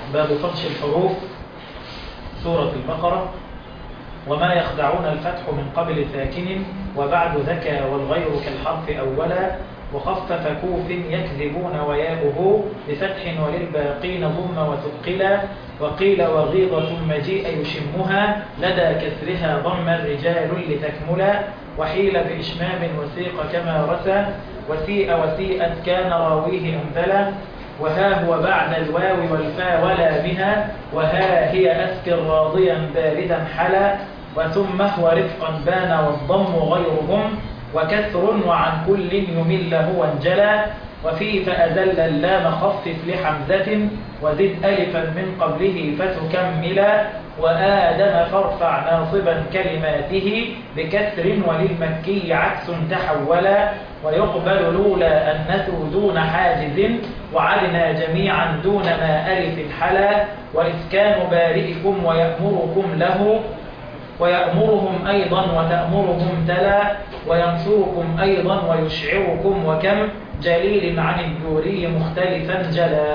باب فرش الحروف سورة البقرة وما يخدعون الفتح من قبل ساكن وبعد ذكى والغير كالحرف أولا وخفف كوف يكذبون وياؤه بفتح وللباقين ضم وثقلا وقيل وغيضة مجيء يشمها لدى كسرها ضم الرجال لتكملا وحيل بإشمام وسيق كما رسى وسيء وسيئت كان راويه أنزلا وها هو بعد الواو والفا ولا بها وها هي أسكر راضيا باردا حلا وثم هو رفقا بان والضم غيرهم وكسر وعن كل يمل هو انجلى وفي فأزل اللام خفف لحمزة وزد ألفا من قبله فتكملا وآدم فارفع ناصبا كلماته بكسر وللمكي عكس تحولا ويقبل لولا أنث دون حاجز وعدنا جميعا دون ما ألف الحلا وإسكان بارئكم ويأمركم له ويأمرهم أيضا وتأمرهم تلا وينصركم أيضا ويشعركم وكم جليل عن الجوري مختلفا جلا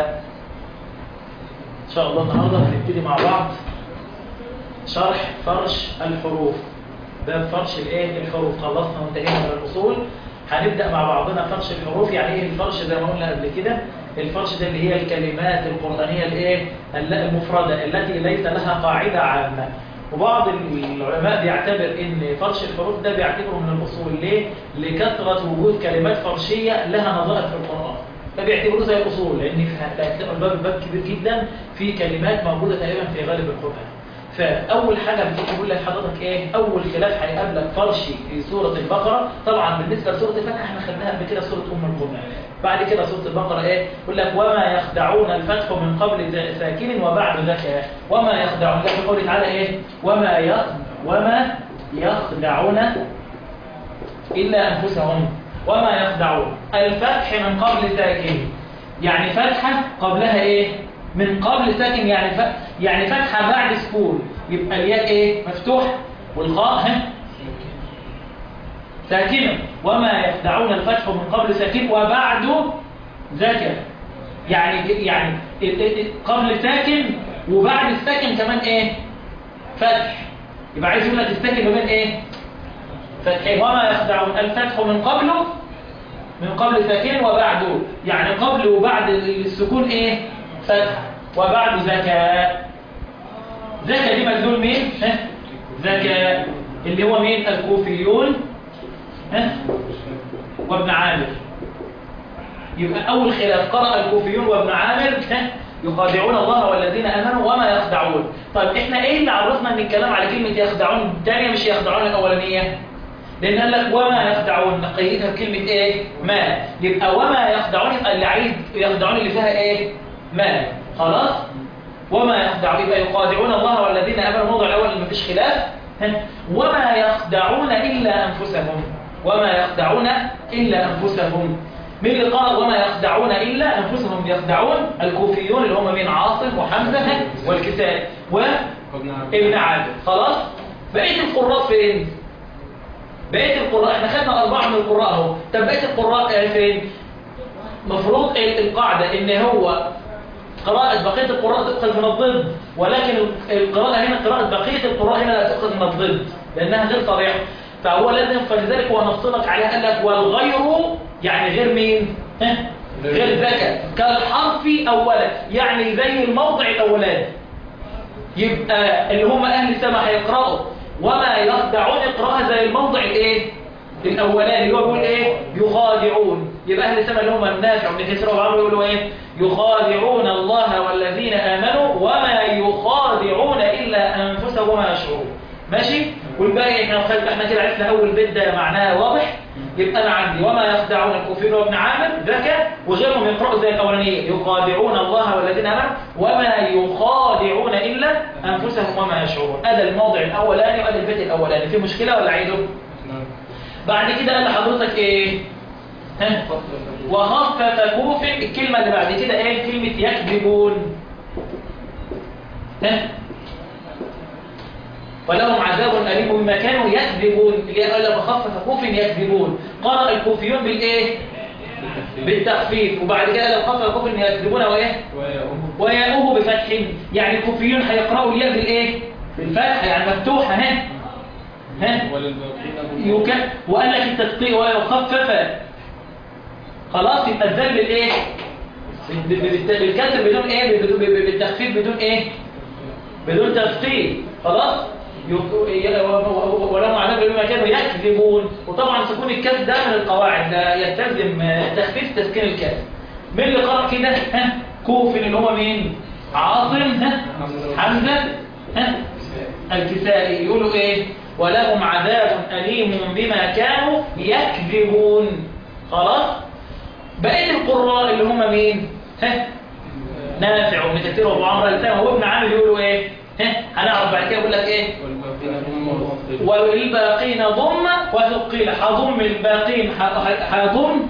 إن شاء الله النهارده هنبتدي مع بعض شرح فرش الحروف باب فرش الايه الحروف خلصنا وانتهينا من الأصول هنبدأ مع بعضنا فرش الحروف يعني ايه الفرش زي ما قلنا قبل كده الفرش ده اللي هي الكلمات القرآنية الايه المفردة التي ليس لها قاعدة عامة وبعض العلماء بيعتبر ان فرش الحروف ده بيعتبره من الاصول ليه لكثره وجود كلمات فرشيه لها نظائر في القران فبيعتبروه زي الاصول لان هتلاقوا الباب الباب كبير جدا في كلمات موجوده تقريبا في غالب القران فاول حاجه بتقول لحضرتك ايه اول خلاف هيقابلك فرشي في سوره البقره طبعا بالنسبه لسوره الفتح احنا خدناها قبل كده سوره ام القران بعد كده سوره البقره ايه يقول لك وما يخدعون الفتح من قبل ساكن وبعد ذكاء وما يخدعون ده في قوله تعالى ايه وما يخ... وما يخدعون الا انفسهم وما يخدعون الفتح من قبل ساكن يعني فتحه قبلها ايه من قبل ساكن يعني ف... يعني فتحه بعد سكون يبقى الياء ايه مفتوح والخاء ها ساكنه وما يخدعون الفتح من قبل ساكن وبعد ذكر يعني يعني قبل ساكن وبعد الساكن كمان ايه فتح يبقى عايز يقول لك الساكن ما بين ايه فتحين وما يخدعون الفتح من قبله من قبل ساكن وبعده يعني قبل وبعد السكون ايه فتح وبعد زكاة زكاة دي مجدول مين ها زكاة اللي هو مين الكوفيون ها وابن عامر يبقى أول خلاف قرأ الكوفيون وابن عامر ها يخادعون الله والذين آمنوا وما يخدعون طيب احنا ايه اللي عرفنا ان الكلام على كلمة يخدعون الثانية مش يخدعون الأولانية لأن قال لك وما يخدعون نقيدها بكلمة ايه ما يبقى وما يخدعون يبقى اللي عايز يخدعون اللي فيها ايه ما خلاص وما يخدعون يبقى يخادعون الله والذين آمنوا الموضوع الأول اللي مفيش خلاف وما يخدعون إلا أنفسهم وما يخدعون إلا أنفسهم من اللي قال وما يخدعون إلا أنفسهم يخدعون الكوفيون اللي هم من عاصم وحمزة والكساء وابن عامر خلاص بقية القراء فين بقية القراء احنا خدنا أربعة من القراء اهو طب بقية القراء فين مفروض القاعدة ان هو قراءة بقية القراء تؤخذ من الضد ولكن القراءة هنا قراءة بقية القراء هنا لا تؤخذ من الضد لأنها غير صريحة فهو لازم فلذلك هو نفصلك عليها قال لك والغير يعني غير مين غير ذكر كالحرف أولا يعني زي الموضع الأولاني يبقى اللي هم أهل السماء هيقرأوا وما يخدعون اقراها زي الموضع الايه الاولاني اللي هو بيقول ايه يخادعون يبقى اهل السماء اللي هم النافع وابن كسر وعمرو يقولوا ايه يخادعون الله والذين امنوا وما يخادعون الا انفسهم وما يشعرون ماشي والباقي احنا خد احنا كده عرفنا اول بيت ده معناه واضح يبقى انا عندي وما يخدعون الكفر وابن عامر ذكى وغيرهم يقرأوا زي الاولانيه يخادعون الله والذين امنوا وما يخادعون الا انفسهم وما يشعرون هذا الموضع الاولاني وهذا البيت الاولاني في مشكله ولا عيده بعد كده قال لحضرتك ايه ها وخفف كوف الكلمه اللي بعد كده ايه كلمه يكذبون ها ولهم عذاب أليم بما كانوا يكذبون اللي قال لما خفف كوف يكذبون قرأ الكوفيون بالإيه؟ بالتخفيف وبعد كده لو خفف كوف يكذبون وإيه؟ وياؤه بفتح بفتح يعني الكوفيون هيقرأوا الياء بالايه بالفتح يعني مفتوحة ها ها يك... وقال لك التسقيق ويخفف خلاص يبقى الذل بالايه بالكسر بدون ايه بدون- بالتخفيف بدون ايه بدون تفصيل خلاص يك- ولهم عذاب بما كانوا يكذبون وطبعا سكون الكاف ده من القواعد لا يستلزم تخفيف تسكين الكاف مين اللي قرأ كده ها كوفي اللي هو مين عاصم ها حمزة ها الكسائي يقولوا ايه ولهم عذاب أليم بما كانوا يكذبون خلاص بقية القراء اللي هم مين ها نافع وابن كثير وابو عمرو الثاني وابن عامر يقولوا ايه ها هنعرف بعد كده يقول لك ايه والباقين ضم وثقيل هضم الباقين ح- هضم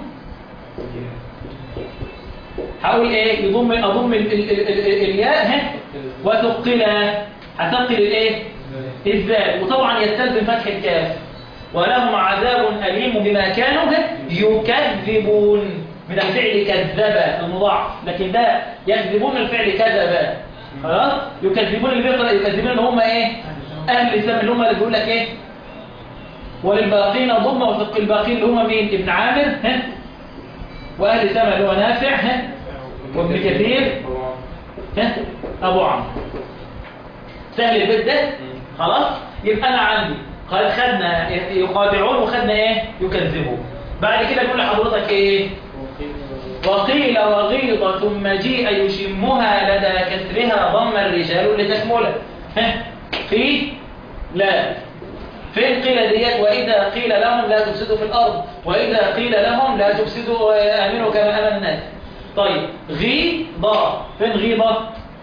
هقول ايه يضم اضم ال- ال- ال- ال- الياء ها وثقل هثقل الايه الذال وطبعا يستلزم فتح الكاف ولهم عذاب أليم بما كانوا يكذبون من الفعل كذب المضاعف لكن ده يكذبون الفعل كذب خلاص يكذبون اللي بيقرأ يكذبون اللي هم ايه اهل السم اللي هم اللي بيقول لك ايه وللباقين ضم وفق الباقين اللي هم مين ابن عامر ها واهل السم اللي هو نافع ها وابن كثير ها ابو عمرو سهل البيت ده خلاص يبقى انا عندي قال خدنا يخادعون وخدنا ايه يكذبون بعد كده نقول لحضرتك ايه وقيل وغيض ثم جيء يشمها لدى كسرها ضم الرجال لتكمله ها في لا فين قيل ديت وإذا قيل لهم لا تفسدوا في الأرض وإذا قيل لهم لا تفسدوا آمنوا كما آمن الناس طيب غيضة فين غيضة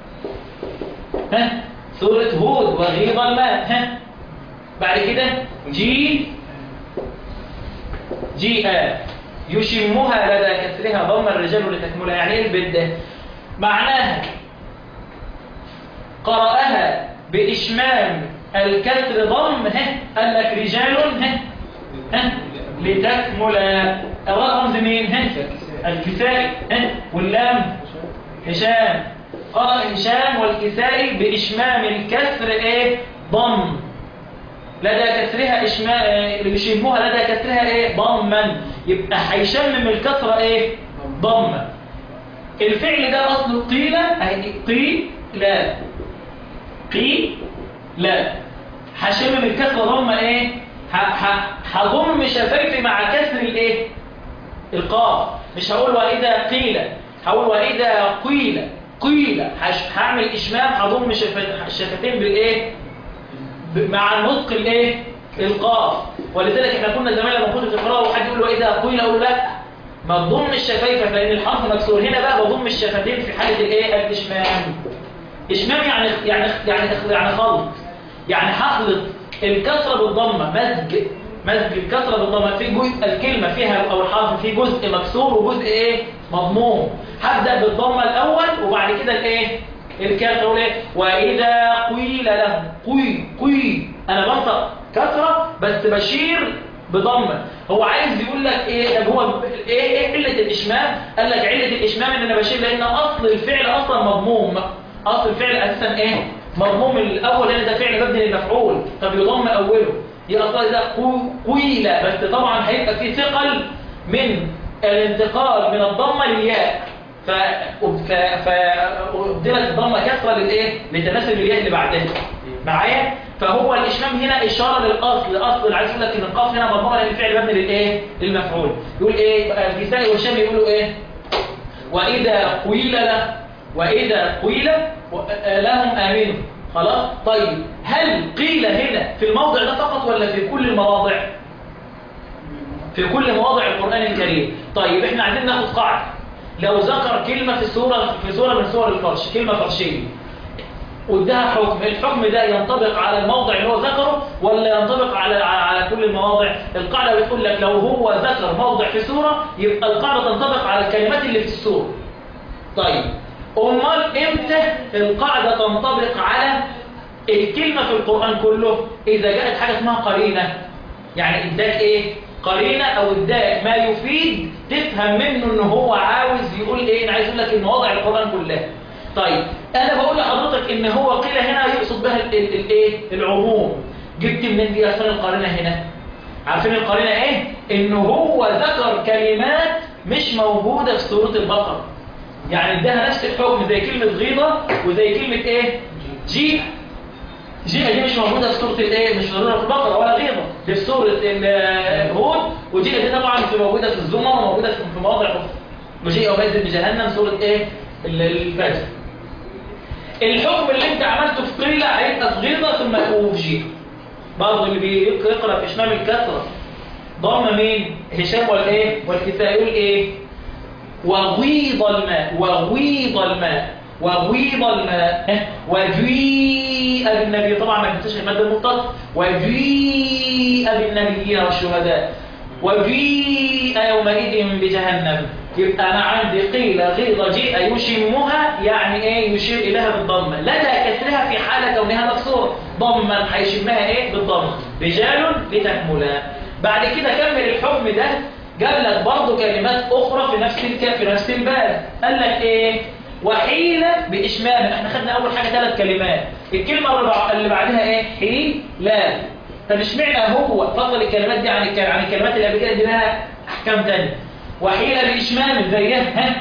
ها سورة هود وغيض الماء ها بعد كده جي جيء يشمها لدى كسرها ضم الرجال لتكملها يعني ايه البيت ده معناها قرأها بإشمام الكسر ضم ها قال لك رجال ها ها لتكمل الراء رمز مين ها الكسائي ها واللام هشام قرأ هشام والكسائي بإشمام الكسر ايه ضم لدى كسرها إشمام اللي بيشموها لدى كسرها ايه ضما يبقى هيشمم الكسرة ايه ضمة الفعل ده اصله قيل اهي قي لا قي لا هشمم الكسرة ضمة ايه ه- ه- هضم شفايفي مع كسر الايه القاف مش هقول واذا قيل هقول واذا قيل قيل هش- هعمل اشمام هضم شفت- الشفتين بالايه ب- مع النطق الايه القاف ولذلك احنا كنا زمان لما كنت تقراه وحد يقول له اذا قيل اقول لا ما تضم الشفايف لان الحرف مكسور هنا بقى بضم الشفتين في حاله الايه الاشمام اشمام يعني يعني يعني يعني خلط يعني هخلط الكسره بالضمه مزج مزج الكسره بالضمه في جزء الكلمه فيها او الحرف فيه جزء مكسور وجزء ايه مضموم هبدا بالضمه الاول وبعد كده الايه الكاف نقول ايه واذا قيل لهم قي قي انا بنطق كسره بس بشير بضمه هو عايز يقول لك ايه طب هو ايه ايه عله الاشمام قال لك عله الاشمام ان انا بشير لان اصل الفعل اصلا مضموم اصل الفعل اساسا ايه مضموم الاول لان ده فعل مبني للمفعول فبيضم اوله هي اصلا ده قو- قيل بس طبعا هيبقى فيه ثقل من الانتقال من الضمه للياء ف ف فابدلت الضمه كسره للايه لتناسب الياء اللي بعدها معايا فهو الاشمام هنا اشاره للاصل اصل عايز اقول لك ان القاف هنا مضمومه لان الفعل مبني للايه للمفعول يقول ايه الكسائي والشام يقولوا ايه واذا قيل له واذا قيل و- لهم امنوا خلاص طيب هل قيل هنا في الموضع ده فقط ولا في كل المواضع في كل مواضع القرآن الكريم طيب احنا عايزين ناخد قاعدة لو ذكر كلمة في سورة في سورة من سور الفرش كلمة فرشية وادها حكم الحكم ده ينطبق على الموضع اللي هو ذكره ولا ينطبق على على كل المواضع القاعدة بتقول لك لو هو ذكر موضع في سورة يبقى القاعدة تنطبق على الكلمات اللي في السورة طيب امال امتى القاعدة تنطبق على الكلمة في القرآن كله إذا جاءت حاجة اسمها قرينة يعني اداك ايه قرينة او اداك ما يفيد تفهم منه ان هو عاوز يقول ايه انا عايز اقول لك المواضع القرآن كلها طيب انا بقول لحضرتك ان هو قيل هنا يقصد بها ال- ال- الايه العموم جبت منين دي اصلا القارنه هنا عارفين القارنه ايه ان هو ذكر كلمات مش موجوده في سوره البقره يعني اداها نفس الحكم زي كلمه غيظه وزي كلمه ايه جيء جيء دي مش موجوده في سوره الايه مش موجوده في البقره ولا غيظه دي في سوره ال- هود وجيء دي طبعا في موجوده في الزمر وموجوده في في مواضع اخرى وجيء يومئذ بجهنم سوره ايه ال- الفجر الحكم اللي انت عملته في قيلة هيبقى في غيظة ثم يقوم في جيء برضه اللي بيقرأ في شمال الكسرة ضم مين هشام والايه والكساء يقول ايه وغيض الماء وغيض الماء وغيض الماء ها؟ وجيء بالنبي طبعا ما كنتش المادة المتصل وجيء بالنبيين والشهداء وجيء يومئذ بجهنم يبقى انا عندي قيل غيظ جيء يشمها يعني ايه يشير اليها بالضمه لدى كسرها في حاله كونها مكسوره ضما هيشمها ايه بالضمه رجال لتكملا بعد كده كمل الحكم ده جاب لك برضه كلمات اخرى في نفس الك... في نفس الباب قال لك ايه وحيل باشمام احنا خدنا اول حاجه ثلاث كلمات الكلمه الرابعه اللي بعدها ايه حيل لا طب اشمعنى هو فضل الكلمات دي عن الك- عن الكلمات اللي قبل كده دي لها احكام ثانيه وحيل باشمام زيها ها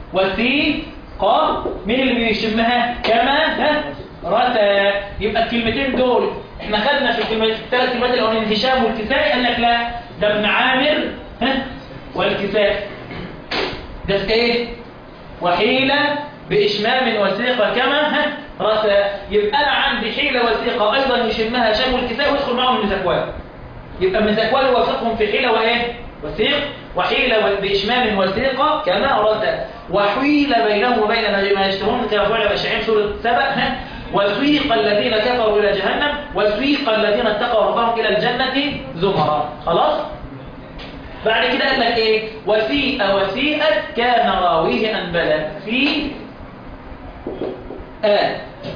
وثيقة مين اللي بيشمها كما ها رتا يبقى الكلمتين دول احنا خدنا في الكلمات الثلاث كلمات الاولانيين هشام والكساء قال لك لا ده ابن عامر ها والكساء ده في ايه وحيلة بإشمام وثيقة كما ها رتا يبقى أنا عندي حيلة وثيقة أيضا يشمها هشام والكساء ويدخل معهم من زكوان يبقى من زكوان يوافقهم في حيلة وإيه وثيق وحيلة بإشمام وثيقة كما رتا وحيل بينهم وبين ما يشتهون كما فعل بشعين سورة سبأ ها وسيق الذين كفروا إلى جهنم وسيق الذين اتقوا ربهم إلى الجنة زمرا خلاص بعد كده قال لك ايه وسيء وسيئت كان راويه انبلا في آ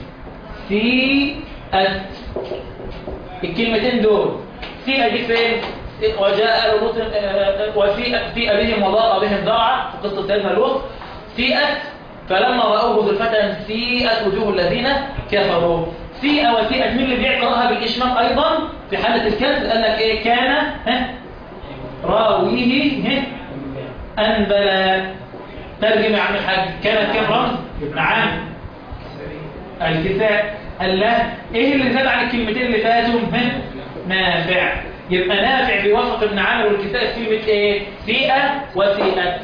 سيئت الكلمتين دول سيئة دي فين وجاء لوط آه، وسيء سيء بهم وضاق بهم ذرعا في قصة سيدنا لوط سيئت فلما رأوه زلفة سيئت وجوه الذين كفروا سيئة وسيئت مين اللي بيقرأها بالإشمام أيضا في حالة الكسر قال لك إيه كان ها راويه ها أنبلا ترجم يا عم الحاج كانت كم رمز؟ نعم الكتاب قال لا ايه اللي زاد عن الكلمتين اللي فاتوا ها؟ نافع يبقى نافع بيوافق ابن عامر والكتاب في كلمه ايه سيئه وسيئه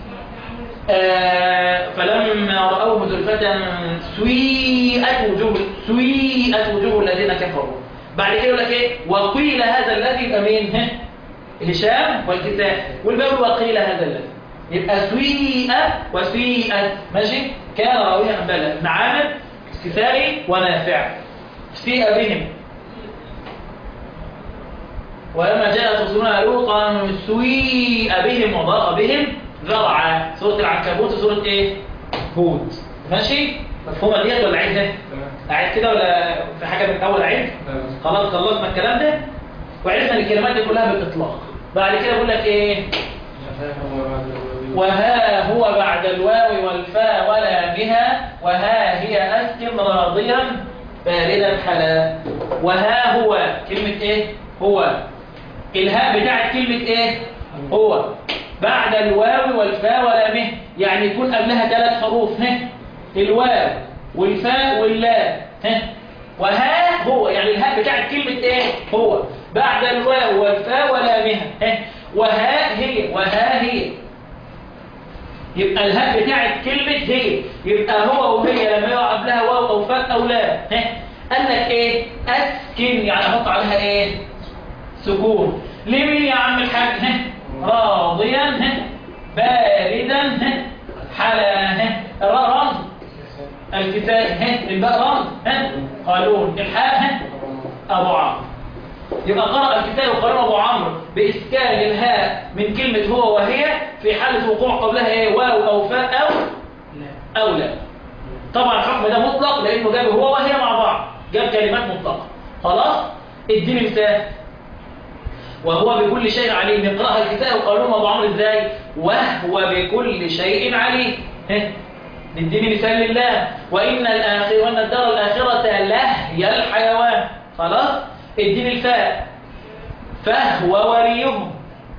آه فلما رأوه زلفة سويئت وجوه سويئت وجوه الذين كفروا بعد كده يقول لك ايه وقيل هذا الذي امين ها هشام والكتاب والباب وقيل هذا الذي يبقى سويئة وسيئة ماشي كان راويها بلد ابن عامر كسائي ونافع سيئة بهم ولما جاءت رسولنا لوطا سويء بهم وضاق بهم ذرعا سورة العنكبوت وسورة ايه؟ هود ماشي؟ مفهومة ديت ولا عيدها؟ أعيد كده ولا في حاجة من أول عيد؟ خلاص خلصنا الكلام ده وعرفنا الكلمات دي كلها بالإطلاق بعد كده بقول لك ايه؟ وها هو بعد الواو والفاء ولامها وها هي أسكن راضيا باردا حلا وها هو كلمة ايه هو الهاء بتاعت كلمة ايه هو بعد الواو والفاء ولامه يعني يكون قبلها ثلاث حروف ها الواو والفاء واللام ها وها هو يعني الهاء بتاعت كلمة ايه هو بعد الواو والفاء ولامها ها وها هي وها هي يبقى الهاء بتاعت كلمة هي يبقى هو وهي لما يقع قبلها واو أو فاء أو لا ها قال لك إيه أسكن يعني أحط عليها إيه سكون لمين يا عم الحاج ها راضيا ها باردا ها حلا ها را رمز الكتاب ها الباء رمز ها قالون الحاء ها أبو عمرو يبقى قرأ الكتاب وقرأ أبو عمرو بإسكان الهاء من كلمة هو وهي في حالة وقوع قبلها إيه واو أو فاء أو أو لا طبعا الحكم ده مطلق لأنه جاب هو وهي مع بعض جاب كلمات مطلقة خلاص اديني مثال وهو بكل شيء عليم نقرأها الكتاب وقالوا أبو عمرو إزاي وهو بكل شيء عليم ها نديني مثال لله وإن الآخر وأن الدار الآخرة لهي الحيوان خلاص اديني الفاء فهو وليهم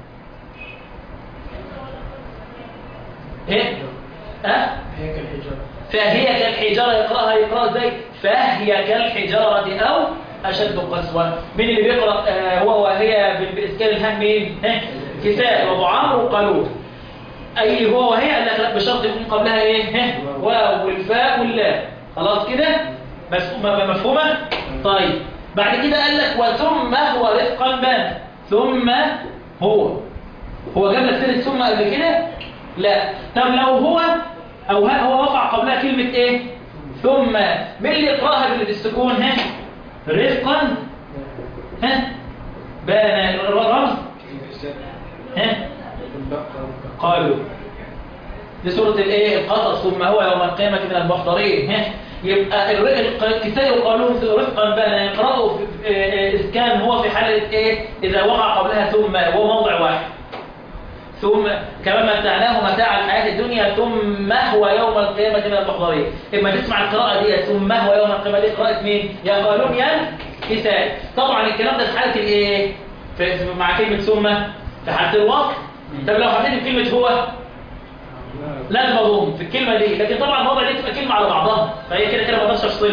ايه اه هي كالحجارة فهي كالحجارة يقرأها يقرأ ازاي فهي كالحجارة أو أشد قسوة مين اللي بيقرأ آه هو وهي بال- بإسكان الهم مين ها؟ كساء وأبو عمرو وقالون أي هو وهي قال لك لا بشرط يكون قبلها إيه ها؟ واو والفاء واللام خلاص كده مس- م- م- مفهومة طيب بعد كده قال لك وثم هو رفقا بان ثم هو هو جاب لك سيرة ثم قبل كده لا طب لو هو او ها هو وقع قبلها كلمة ايه ثم مين اللي يقراها باللي بالسكون ها رفقا ها بان الرمز ها قالوا دي سورة الايه القصص ثم هو يوم القيامة من المحضرين ها يبقى الر- الكتاب قالوا رفقا بان يقرأوا في- في- آه، اسكان هو في حالة ايه اذا وقع قبلها ثم هو موضع واحد ثم كما متعناه متاع الحياة الدنيا ثم هو يوم القيامة من المحضرين إما تسمع القراءة دي ثم هو يوم القيامة دي قراءة مين؟ يا قالون يا كساء طبعا الكلام ده في حالة الايه؟ في- في- مع كلمة ثم في حالة الوقت طب لو حطيت في كلمة هو لازم اضم في الكلمة دي لكن طبعا الوضع دي تبقى كلمة على بعضها فهي كده كده ما اقدرش افصلها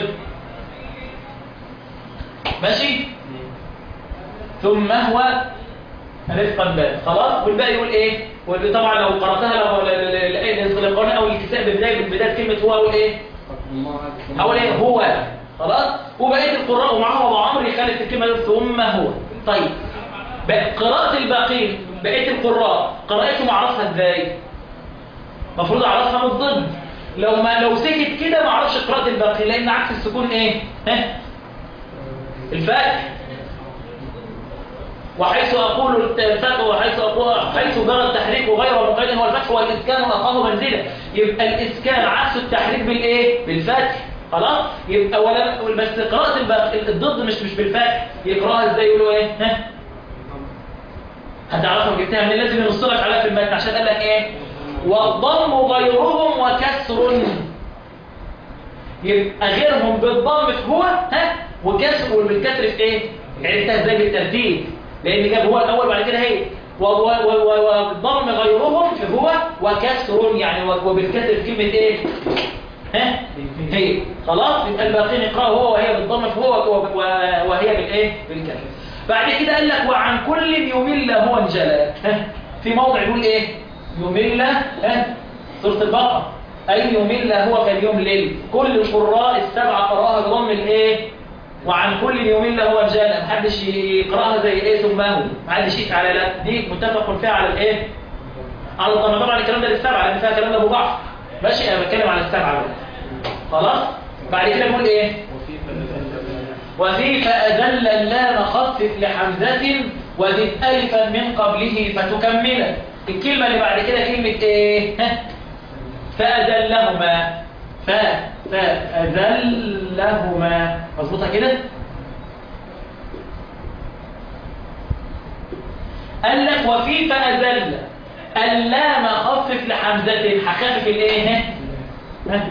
ماشي؟ ثم هو رفقا بان خلاص والباقي يقول ايه واللي طبعا لو قراتها لو القرآن او الكتاب بداية بداية كلمة هو اقول ايه اقول ايه هو خلاص وبقيه القراء ومعاهم ابو عمرو يخالف الكلمه دي ثم هو طيب بقى قراءه الباقين بقيه القراء قراءتهم اعرفها ازاي المفروض اعرفها من الضد لو ما لو سكت كده ما اعرفش قراءه الباقين لان عكس السكون ايه ها الفتح وحيث أقول الفتح وحيث أقول حيث جرى التحريك غير مقيد هو الفتح والإسكان أقام منزلة يبقى الإسكان عكس التحريك بالإيه؟ بالفتح خلاص؟ يبقى ولا بس قراءة الب- الضد مش مش بالفتح يقراها إزاي يقولوا إيه؟ ها؟ هتعرفوا جبتها من لازم ينصلك عليها في المتن عشان قال لك إيه؟ والضم غيرهم وكسر يبقى غيرهم بالضم في هو ها وكسر والكسر في ايه عرفتها ازاي بالترتيب لان جاب هو الاول بعد كده هي و- و- و- و- والضم غيرهم في هو وكسر يعني و- وبالكسر في كلمه ايه ها هي خلاص يبقى الباقيين يقراوا هو وهي بالضم في هو و- و- وهي بالايه بالكسر بعد كده قال لك وعن كل يمل هو انجلى ها في موضع يقول ايه يمل ها سوره البقره أي يمل هو كاليملل كل القراء السبعة قراءها بضم الإيه وعن كل يمل هو رجال محدش يقراها زي إيه ثم هو محدش يفعل لا دي متفق فيها على الإيه على الضم طبعا الكلام ده للسبعة لأن فيها كلام ده مضاعف ماشي أنا بتكلم على السبعة بقى. خلاص بعد كده بقول إيه وفي فأذل اللام خفف لحمزة وزد ألفا من قبله فتكمله الكلمة اللي بعد كده كلمة إيه ها فأذلهما ف فأذلهما مظبوطة كده قال لك وفي فأذل اللام خفف لحمزة هخفف الايه ها؟ ها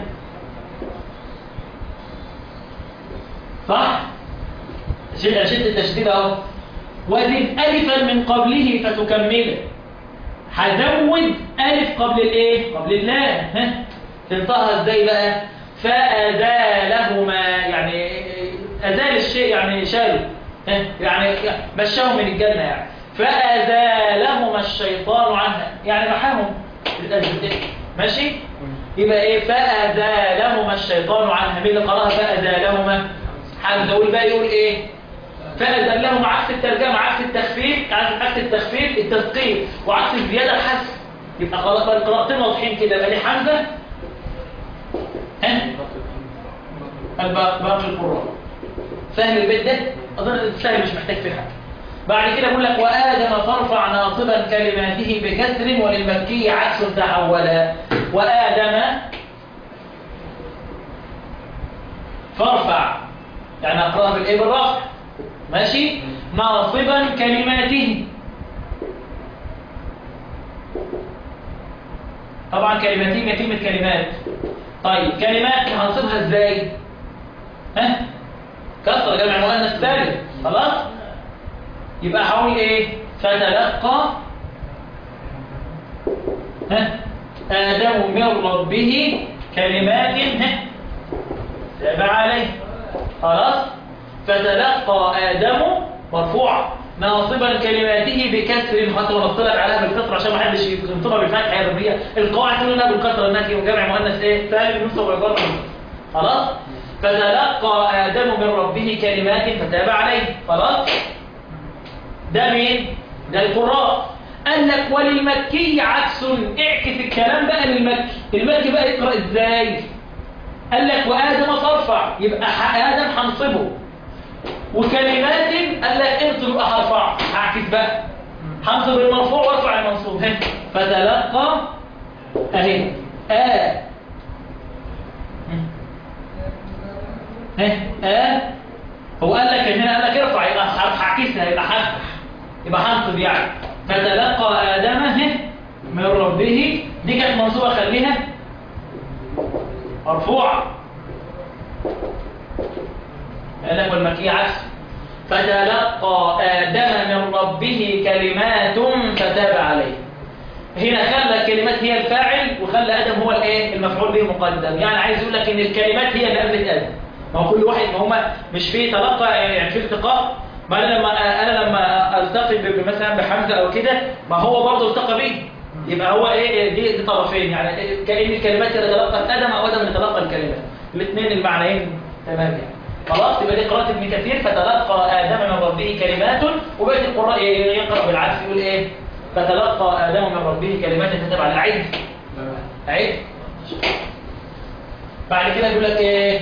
صح شد شد التشديد اهو وزد الفا من قبله فتكمله هزود ألف قبل الإيه؟ قبل اللام ها؟ تنطقها إزاي بقى؟ فأزالهما يعني أزال الشيء يعني شاله ها؟ يعني مشاهم من الجنة يعني فأزالهما الشيطان عنها يعني محاهم ماشي؟ يبقى إيه؟ فأزالهما الشيطان عنها مين اللي قراها فأزالهما؟ حمزة والباقي يقول إيه؟ فأزلهم عكس الترجمة عكس التخفيف عكس التخفيف التثقيل وعكس الزيادة الحذف يبقى خلاص بقى القراءتين واضحين كده يبقى دي حمزة ها الباقي باقي القراء فاهم البيت ده اظن سهل مش محتاج فيه حاجه بعد كده بقول لك وآدم فارفع ناصبا كلماته بكسر وللمكي عكس تحولا وآدم فارفع يعني اقراها بالايه بالرفع ماشي ناصبا كلماته طبعا كلماته هي كلمة كلمات طيب كلمات هنصبها ازاي ها كسر جمع مؤنث سالم خلاص يبقى هقول ايه فتلقى ها آدم من ربه كلمات ها تابع عليه خلاص فتلقى آدم مرفوع ناصبا كلماته بكسر حتى ونصلك عليها بالكسر عشان ما حدش ينصبها بالفتح يا ربية القواعد تقول لها بالكسر انها وجمع مؤنث ايه سالم ينصب ويجر خلاص فتلقى آدم من ربه كلمات فتاب عليه خلاص ده مين ده القراء قال لك وللمكي عكس اعكس الكلام بقى للمكي المكي بقى يقرأ ازاي قال لك وآدم ترفع يبقى آدم هنصبه وكلمات قال لك انصب يبقى هرفع هعكس بقى هنصب المرفوع وارفع المنصوب هنا فتلقى اهي آ ها آ هو قال لك هنا قال لك ارفع يبقى هعكسها يبقى هفتح يبقى هنصب يعني فتلقى آدم من ربه دي كانت منصوبة خليها مرفوعة قال لك والمكية عكس فتلقى آدم من ربه كلمات فتاب عليه هنا خلى الكلمات هي الفاعل وخلى آدم هو الايه المفعول به مقدم يعني عايز يقول لك ان الكلمات هي اللي قبلت آدم ما هو كل واحد ما هما مش في تلقى يعني في التقاء ما انا لما انا لما التقي مثلا بحمزه او كده ما هو برضه التقى بيه يبقى هو ايه دي, دي طرفين يعني كأن الكلمات اللي تلقت ادم او ادم اللي تلقى الكلمات الاثنين المعنيين تمام يعني خلاص يبقى دي قراءه ابن كثير فتلقى ادم من ربه كلمات وبقيه القراء يقرا بالعكس يقول ايه فتلقى ادم من ربه كلمات تتبع على عيد عيد بعد كده يقول لك ايه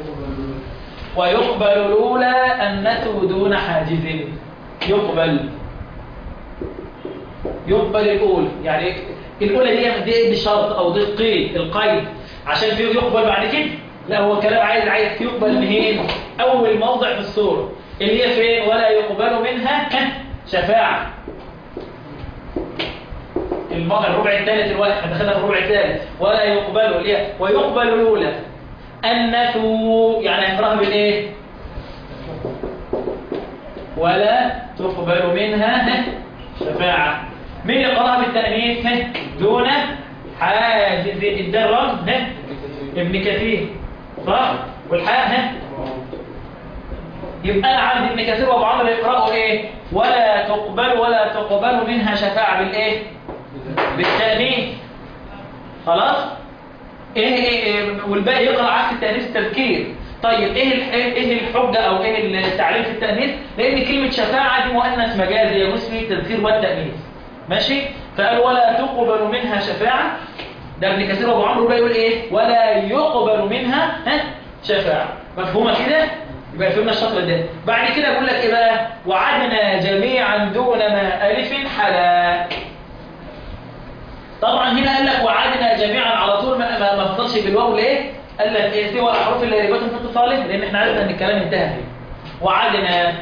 ويقبل الأولى النثو دون حاجز يقبل يقبل الأولى يعني الأولى دي دي, دي شرط أو دي قيد القيد عشان فيه يقبل بعد كده لا هو كلام عايز عايز يقبل منين أول موضع في السورة اللي هي فين ولا يقبل منها شفاعة الموضع الربع الثالث الواحد احنا دخلنا في الربع الثالث ولا يقبل اللي هي ويقبل الأولى النثو يعني هنقراها بالايه ولا تقبل منها شفاعة مين يقراها بالتأنيث دون حاجز الدرم ابن كثير صح والحاء يبقى انا عندي ابن كثير وابو عمرو يقراوا ايه ولا تقبل ولا تقبل منها شفاعة بالايه بالتأنيث خلاص ايه ايه والباقي يقرا عكس التانيث التذكير طيب ايه ايه الحجه او ايه التعريف في التانيث لان كلمه شفاعه دي مؤنث مجازي يجوز فيه التذكير والتانيث ماشي فقال ولا تقبل منها شفاعه ده ابن كثير وابو عمرو بقى يقول ايه ولا يقبل منها ها شفاعه مفهومه كده يبقى فهمنا الشطر ده بعد كده بيقول لك ايه بقى وعدنا جميعا دون ما الف حلا طبعا هنا قال لك وعدنا جميعا على طول ما ما ما فضلش بالواو ليه قال لك ايه سوى الاحرف اللي رجعتهم في اتصاله لان احنا عرفنا ان الكلام انتهى وعدنا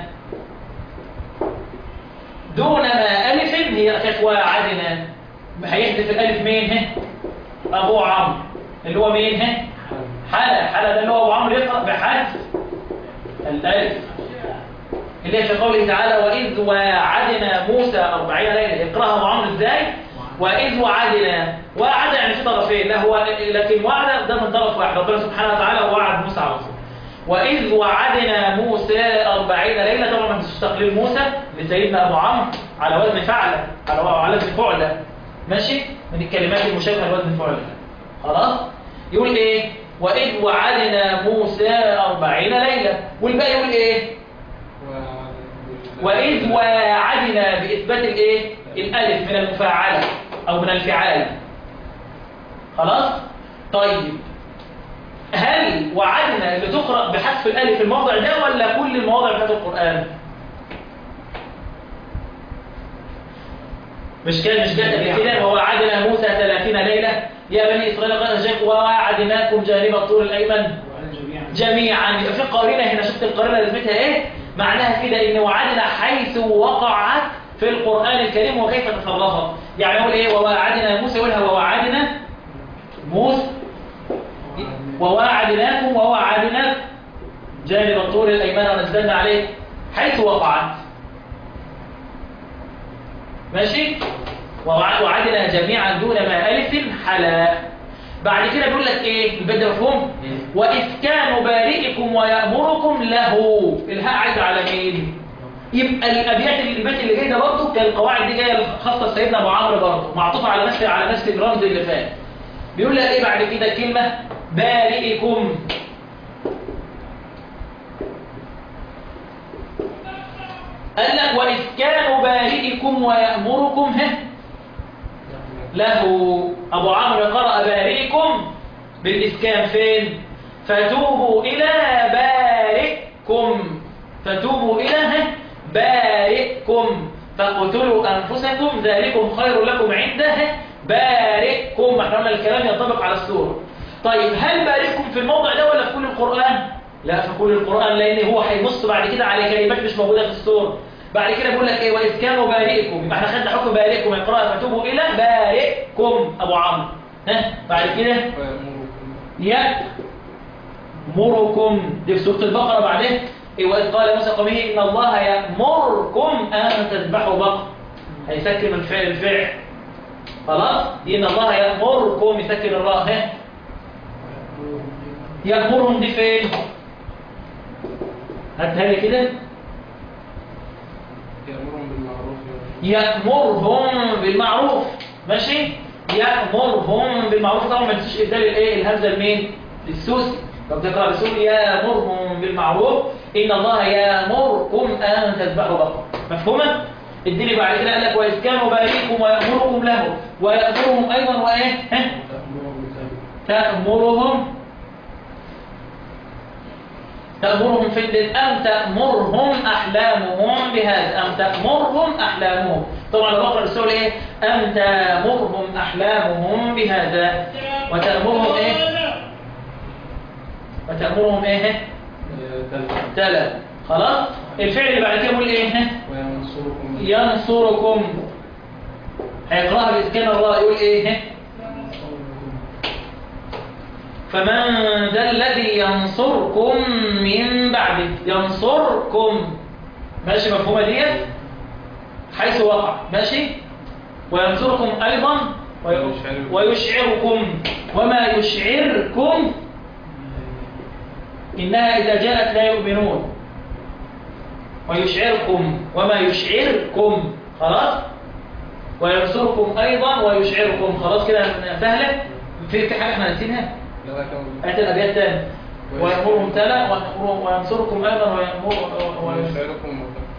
دون ما الف هي كانت وعدنا هيحذف الالف مين ها ابو عمرو اللي هو مين ها حلا حلا ده اللي هو ابو عمرو يقرا بحذف الالف اللي هي في قوله تعالى واذ وعدنا موسى 40 ليله يقراها ابو عمرو ازاي وإذ وعدنا وعد يعني في طرفين لا هو لكن وعد ده من طرف واحد ربنا سبحانه وتعالى وعد موسى على طول وإذ وعدنا موسى أربعين ليلة طبعا مش تقليل موسى لسيدنا أبو عمرو على وزن فعلة على على وزن فعلة ماشي من الكلمات المشابهة لوزن فعلة خلاص يقول إيه وإذ وعدنا موسى أربعين ليلة والباقي يقول إيه وإذ وعدنا بإثبات الإيه الألف من المفاعلة أو من الفعال خلاص طيب هل وعدنا اللي تقرأ بحذف الألف في الموضع ده ولا كل المواضع بتاعت القرآن مش كان مش كده كده ووعدنا موسى 30 ليلة يا بني إسرائيل قد جاء ووعدناكم جانب الطور الأيمن جميعا يبقى في قارنة هنا شفت القارنة لازمتها ايه معناها كده ان وعدنا حيث وقعت في القرآن الكريم وكيف تصرفت يعني يقول ايه ووعدنا موسى يقولها ووعدنا موسى وواعدناكم ووعدناكم جانب الطور الأيمن ونزلنا عليه حيث وقعت ماشي ووع- وعدنا جميعا دون ما ألف حلا بعد كده بيقول لك ايه البيت ده مفهوم وإذ كان بارئكم ويأمركم له الهاء عايزة على مين يبقى الابيات اللي البيت اللي جاي ده برضه كان القواعد دي جايه خاصه لسيدنا ابو عمرو برضه معطوفه على نفس على نفس الرمز اللي فات بيقول لك ايه بعد كده كلمه بارئكم قال لك وإذ كان بارئكم ويأمركم هه له أبو عمرو قرأ بارئكم بالإسكان فين فتوبوا إلى بارئكم فتوبوا إلى هه بارئكم فاقتلوا أنفسكم ذلكم خير لكم عنده بارئكم احنا قلنا الكلام ينطبق على السورة طيب هل بارئكم في الموضع ده ولا في كل القرآن لا في كل القرآن لأن هو هينص بعد كده على كلمات مش موجودة في السورة بعد كده بيقول لك ايه وإذ كانوا بارئكم يبقى احنا خدنا حكم بارئكم اقرأ فتوبوا إلى بارئكم أبو عمرو ها بعد كده يأمركم دي في سورة البقرة بعدين إيه وإذ قال موسى قومه إن الله يأمركم أن تذبحوا بقر هيسكن الفعل الفعل خلاص دي إن الله يأمركم يسكن الراء ها يأمرهم دي فين هاتها لي كده يأمرهم بالمعروف يأمرهم بالمعروف ماشي يأمرهم بالمعروف طبعا ما تنسوش إبدال الإيه الهمزة لمين للسوسي لو تقرأ بسول يأمرهم بالمعروف إن الله يأمركم أن تذبحوا بقرة مفهومة؟ اديني بعد كده قال لك وإذ كانوا باريكم ويأمركم له ويأمرهم أيضا وإيه؟ ها؟ تأمرهم بالتالي تأمرهم تأمرهم في الدين أم تأمرهم أحلامهم بهذا أم تأمرهم أحلامهم طبعا لو بقرأ السؤال إيه أم تأمرهم أحلامهم بهذا وتأمرهم إيه وتأمرهم إيه تلا خلاص الفعل اللي بعد كده يقول إيه وينصركم ينصركم هيقرأها بإسكان الله يقول إيه فمن ذا الذي ينصركم من بعده ينصركم ماشي مفهومة ديت حيث وقع ماشي وينصركم أيضا وي- ويشعركم وما يشعركم إنها إذا جاءت لا يؤمنون ويشعركم وما يشعركم خلاص وينصركم أيضا ويشعركم خلاص كده سهلة في في حاجة احنا ناسينها لا لا كمل هات الأبيات تاني ويأمرهم تلا ويأمرهم- وينصركم أيضا ويأمر وي- ويشعركم